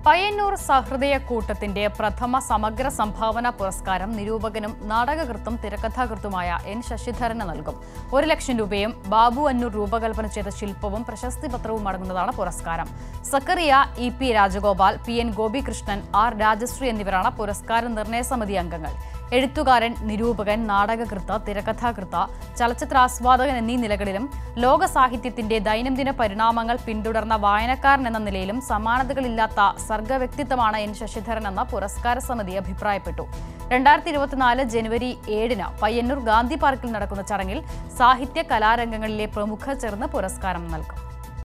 പയ്യന്നൂർ സഹൃദയ കൂട്ടത്തിന്റെ പ്രഥമ സമഗ്ര സംഭാവന പുരസ്കാരം നിരൂപകനും നാടകകൃത്തും തിരക്കഥാകൃത്തുമായ എൻ ശശിധരന് നൽകും ഒരു ലക്ഷം രൂപയും ബാബു അന്നൂർ രൂപകൽപ്പന ചെയ്ത ശില്പവും പ്രശസ്തി പത്രവും അടങ്ങുന്നതാണ് പുരസ്കാരം Zacharia E P Rajagopal P N Gopikrishnan R Rajasree എന്നിവരാണ് പുരസ്കാര നിർണയ സമിതി അംഗങ്ങൾ എഴുത്തുകാരൻ നിരൂപകൻ നാടകകൃത്ത് തിരക്കഥാകൃത്ത് ചലച്ചിത്രാസ്വാദകൻ എന്നീ നിലകളിലും ലോക സാഹിത്യത്തിന്റെ ദൈനംദിന പരിണാമങ്ങൾ പിന്തുടർന്ന വായനക്കാരൻ എന്ന നിലയിലും സമാനതകളില്ലാത്ത സർഗവ്യക്തിത്വമാണ് എൻ ശശിധരൻ എന്ന പുരസ്കാര സമിതി അഭിപ്രായപ്പെട്ടു രണ്ടായിരത്തി ഇരുപത്തിനാല് ജനുവരി ഏഴിന് പയ്യന്നൂർ ഗാന്ധി പാർക്കിൽ നടക്കുന്ന ചടങ്ങിൽ സാഹിത്യ കലാരംഗങ്ങളിലെ പ്രമുഖർ ചേർന്ന് പുരസ്കാരം നൽകും